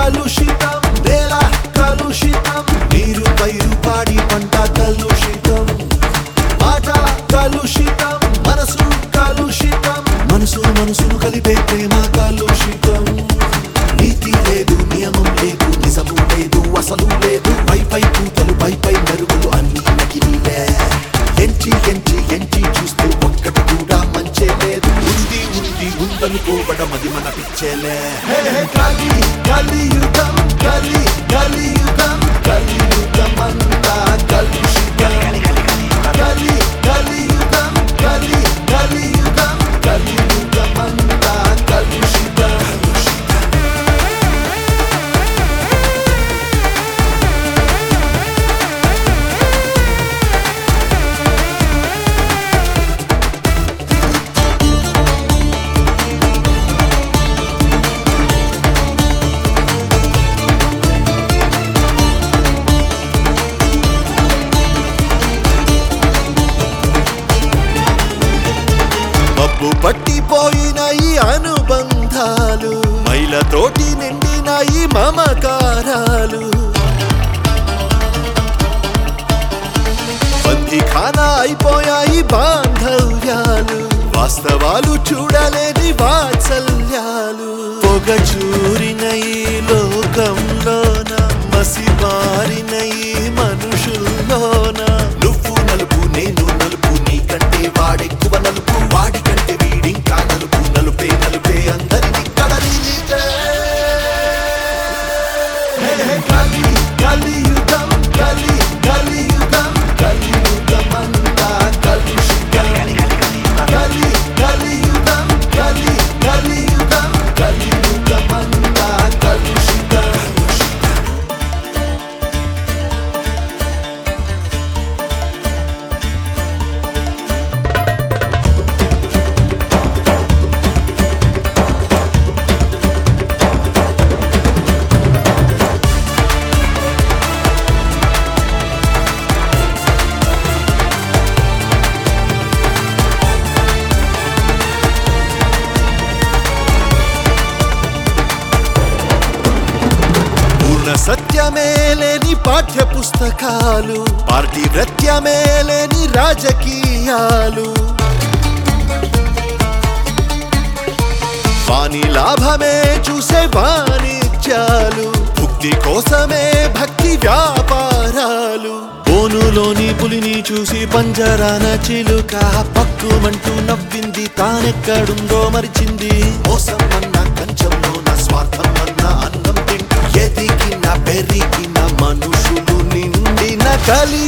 కలుషితం నేల కలుషితం నీరు పైరు పాడి పంట కలుషితం మాట కలుషితం మనసు కలుషితం మనసు మనసును కలిపే ప్రేమ కలుషితం నీతి లేదు నియమం లేదు నిజము లేదు అసలు లేదు పై పై పూతలు పై పై మెరుగులు అన్ని నకిలీలే ఎంచి ఎంచి ఎంచి చూస్తే ఒక్కటి కూడా మంచే లేదు ఉంది ఉంది ఉందనుకోవడం అది మన పిచ్చేలే హే, హే, కలి కలియుగం కలి కలియుగం కలియుగం అంతా కలుషితం కలి కలియుగం కలి కలియుగం కలియుగం అంతా కలుషితం మబ్బు పట్టిపోయిన ఈ అనుబంధాలు మైలతోటి నిండిన ఈ మమకారాలు బందిఖానా అయిపోయాయి బాంధవ్యాలు వాస్తవాలు చూడలేని వాత్సల్యాలు పొగ చూరిన ఈ లోకంలోన మసిమారిన ఈ మనుషుల్లోన నువ్వు నలుపు నేను నలుపు నీకంటే వాడెక్కువ నలుపు వాడి కంటే వీడింకా నలుపు నలుపే నలుపే అందరిని కడలితే కలి కలియుగం కలి కలియుగం కలియుగం అంతా కలుషితం కలి కలియుగం కలి కలియుగం కలియుగం అంతా కలుషితం పూర్ణ సత్యమే లేని పాఠ్య పుస్తకాలు పార్టీ వృత్యమే లేని రాజకీయాలు వాణి లాభమే చూసే వాణిజ్యాలు భుక్తి కోసమే భక్తి వ్యాపారాలు బోనులోని పులిని చూసి పంజరాన చిలుక పక్కుమంటూ నవ్వింది తానెక్కడుందో మరిచింది మోసం అన్న కంచంలో నా స్వార్థం అన్న అన్నం తింటూ ఎదిగిన పెరిగిన మనుషులు నిండిన కలి